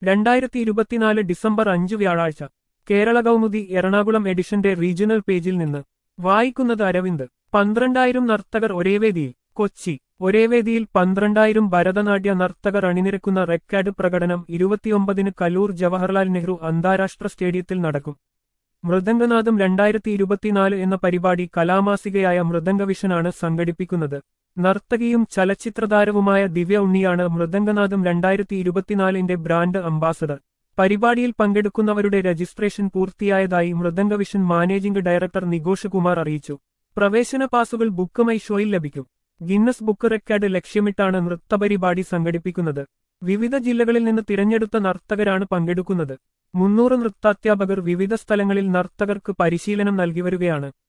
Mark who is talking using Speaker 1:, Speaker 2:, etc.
Speaker 1: രണ്ടായിരത്തി ഇരുപത്തിനാല് ഡിസംബർ അഞ്ച് വ്യാഴാഴ്ച കേരള കൗമുദി എറണാകുളം എഡിഷന്റെ റീജിയണൽ പേജിൽ നിന്ന് വായിക്കുന്നത് അരവിന്ദ് പന്ത്രണ്ടായിരം നർത്തകർ ഒരേ വേദിയിൽ കൊച്ചി ഒരേ വേദിയിൽ പന്ത്രണ്ടായിരം ഭരതനാട്യ നർത്തകർ അണിനിരക്കുന്ന റെക്കാർഡ് പ്രകടനം ഇരുപത്തിയൊമ്പതിന് കലൂർ ജവഹർലാൽ നെഹ്റു അന്താരാഷ്ട്ര സ്റ്റേഡിയത്തിൽ നടക്കും മൃദംഗനാഥം രണ്ടായിരത്തി ഇരുപത്തിനാല് എന്ന പരിപാടി കലാമാസികയായ മൃദംഗവിഷനാണ് സംഘടിപ്പിക്കുന്നത് നർത്തകിയും ചലച്ചിത്രതാരവുമായ ദിവ്യ ഉണ്ണിയാണ് മൃദംഗനാഥം രണ്ടായിരത്തി ഇരുപത്തിനാലിന്റെ ബ്രാൻഡ് അംബാസഡർ പരിപാടിയിൽ പങ്കെടുക്കുന്നവരുടെ രജിസ്ട്രേഷൻ പൂർത്തിയായതായി മൃദംഗവിഷൻ മാനേജിംഗ് ഡയറക്ടർ നിഘോഷ് കുമാർ അറിയിച്ചു പ്രവേശന പാസുകൾ ബുക്ക് മൈ ഷോയിൽ ലഭിക്കും ഗിന്നസ് ബുക്ക് റെക്കോർഡ് ലക്ഷ്യമിട്ടാണ് നൃത്തപരിപാടി സംഘടിപ്പിക്കുന്നത് വിവിധ ജില്ലകളിൽ നിന്ന് തിരഞ്ഞെടുത്ത നർത്തകരാണ് പങ്കെടുക്കുന്നത് മുന്നൂറ് നൃത്താധ്യാപകർ വിവിധ സ്ഥലങ്ങളിൽ നർത്തകർക്ക് പരിശീലനം നൽകി വരികയാണ്